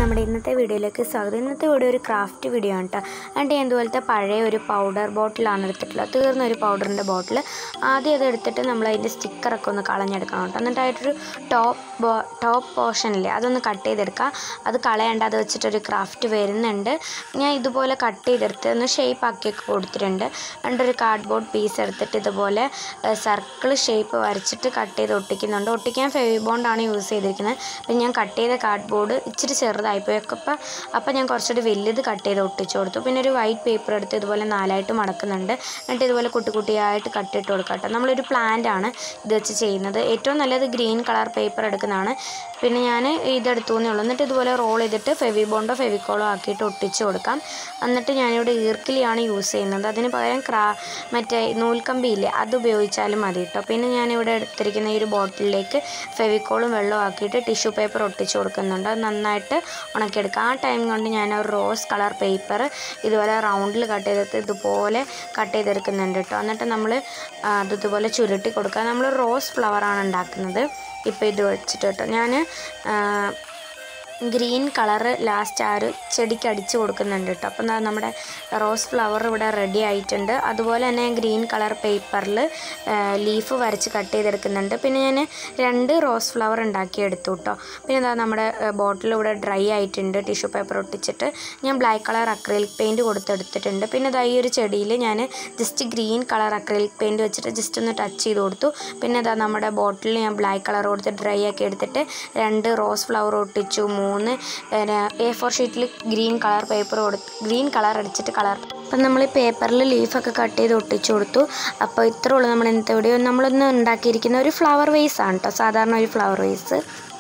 നമ്മുടെ ഇന്നത്തെ വീഡിയോയിലേക്ക് സ്വാഗതം ഇന്നത്തെ വീഡിയോ ഒരു ക്രാഫ്റ്റ് വീഡിയോ ആണ് കേട്ടോ എന്നിട്ട് ഞാൻ ഇതുപോലത്തെ പഴയ ഒരു പൗഡർ ബോട്ടിലാണ് എടുത്തിട്ടുള്ളത് തീർന്ന ഒരു പൗഡറിൻ്റെ ബോട്ടിൽ ആദ്യം അത് എടുത്തിട്ട് നമ്മൾ അതിൻ്റെ സ്റ്റിക്കറൊക്കെ ഒന്ന് കളഞ്ഞെടുക്കണം കേട്ടോ എന്നിട്ട് ആയിട്ടൊരു ടോപ്പ് ബോ ടോപ്പ് പോർഷനില്ലേ അതൊന്ന് കട്ട് ചെയ്തെടുക്കുക അത് കളയണ്ട അത് വെച്ചിട്ടൊരു ക്രാഫ്റ്റ് വരുന്നുണ്ട് ഞാൻ ഇതുപോലെ കട്ട് ചെയ്തെടുത്ത് ഒന്ന് ഷേപ്പ് ആക്കിയൊക്കെ കൊടുത്തിട്ടുണ്ട് എന്നിട്ട് ഒരു കാർഡ്ബോർഡ് പീസ് എടുത്തിട്ട് ഇതുപോലെ സർക്കിൾ ഷേപ്പ് വരച്ചിട്ട് കട്ട് ചെയ്ത് ഒട്ടിക്കുന്നുണ്ട് ഒട്ടിക്കാൻ ഫെവി ബോണ്ടാണ് യൂസ് ചെയ്തിരിക്കുന്നത് അപ്പം ഞാൻ കട്ട് ചെയ്ത കാർഡ്ബോർഡ് ഇച്ചിരി ചെറുതായിപ്പോയി ഒക്കെ അപ്പം അപ്പം ഞാൻ കുറച്ചുകൂടി വലുത് കട്ട് ചെയ്ത് ഒട്ടിച്ചു കൊടുത്തു പിന്നെ ഒരു വൈറ്റ് പേപ്പർ എടുത്ത് ഇതുപോലെ നാലായിട്ട് മടക്കുന്നുണ്ട് എന്നിട്ട് ഇതുപോലെ കുട്ടി കുട്ടിയായിട്ട് കട്ടിട്ട് കൊടുക്കാം കേട്ടോ നമ്മളൊരു പ്ലാന്റ് ആണ് ഇത് വെച്ച് ചെയ്യുന്നത് ഏറ്റവും നല്ലത് ഗ്രീൻ കളർ പേപ്പർ എടുക്കുന്നതാണ് പിന്നെ ഞാൻ ഇതെടുത്തു എന്നേ ഉള്ളൂ എന്നിട്ട് ഇതുപോലെ റോൾ ചെയ്തിട്ട് ഫെവി ബോണ്ടോ ഫെവിക്കോളോ ആക്കിയിട്ട് ഒട്ടിച്ച് കൊടുക്കാം എന്നിട്ട് ഞാനിവിടെ ഈർക്കിലിയാണ് യൂസ് ചെയ്യുന്നത് അതിന് പകരം ക്രാ മറ്റേ നൂൽക്കമ്പി ഇല്ലേ അത് ഉപയോഗിച്ചാലും മതി കേട്ടോ പിന്നെ ഞാനിവിടെ എടുത്തിരിക്കുന്ന ഈ ഒരു ബോട്ടിലേക്ക് ഫെവിക്കോളും വെള്ളവും ആക്കിയിട്ട് ടിഷ്യൂ പേപ്പർ ഒട്ടിച്ച് കൊടുക്കുന്നുണ്ട് അത് നന്നായിട്ട് ഉണക്കിയെടുക്കുക ആ ടൈം കൊണ്ട് ഞാൻ ഒരു റോസ് കളർ പേപ്പർ ഇതുപോലെ റൗണ്ടിൽ കട്ട് ചെയ്തിട്ട് ഇതുപോലെ കട്ട് ചെയ്തെടുക്കുന്നുണ്ട് കേട്ടോ എന്നിട്ട് നമ്മൾ അത് ഇതുപോലെ ചുരുട്ടി കൊടുക്കുക നമ്മൾ റോസ് ഫ്ലവറാണ് ഉണ്ടാക്കുന്നത് ഇപ്പോൾ ഇത് വെച്ചിട്ട് കേട്ടോ ഞാൻ ഗ്രീൻ കളറ് ലാസ്റ്റ് ആ ഒരു ചെടിക്ക് അടിച്ച് കൊടുക്കുന്നുണ്ട് കേട്ടോ അപ്പം ദാ നമ്മുടെ റോസ് ഫ്ലവർ ഇവിടെ റെഡി ആയിട്ടുണ്ട് അതുപോലെ തന്നെ ഗ്രീൻ കളർ പേപ്പറിൽ ലീഫ് വരച്ച് കട്ട് ചെയ്തെടുക്കുന്നുണ്ട് പിന്നെ ഞാൻ രണ്ട് റോസ് ഫ്ലവർ ഉണ്ടാക്കി എടുത്തു കേട്ടോ പിന്നെ എന്താ നമ്മുടെ ബോട്ടിൽ ഇവിടെ ഡ്രൈ ആയിട്ടുണ്ട് ടിഷ്യൂ പേപ്പർ ഒട്ടിച്ചിട്ട് ഞാൻ ബ്ലാക്ക് കളർ അക്രിലിക് പെയിൻറ്റ് കൊടുത്തെടുത്തിട്ടുണ്ട് പിന്നെ ഇതാ ഈ ഒരു ചെടിയിൽ ഞാൻ just green colour acrylic paint വെച്ചിട്ട് ജസ്റ്റ് ഒന്ന് ടച്ച് ചെയ്ത് കൊടുത്തു പിന്നെ ഇതാ നമ്മുടെ ബോട്ടിൽ ഞാൻ ബ്ലാക്ക് കളർ കൊടുത്ത് ഡ്രൈ ആക്കി എടുത്തിട്ട് രണ്ട് റോസ് ഫ്ലവർ ഒട്ടിച്ചു മൂന്ന് എ ഫോർ ഷീറ്റിൽ ഗ്രീൻ കളർ പേപ്പർ കൊടുത്ത് ഗ്രീൻ കളർ അടിച്ചിട്ട് കളർ അപ്പം നമ്മൾ ഈ പേപ്പറിൽ ലീഫൊക്കെ കട്ട് ചെയ്ത് ഒട്ടിച്ചു കൊടുത്തു അപ്പോൾ ഇത്രേ ഉള്ളൂ നമ്മൾ ഇന്നത്തെ വീഡിയോ നമ്മളൊന്ന് ഉണ്ടാക്കിയിരിക്കുന്ന ഒരു ഫ്ലവർ വേസ് ആണ് കേട്ടോ സാധാരണ ഒരു ഫ്ലവർ വേസ്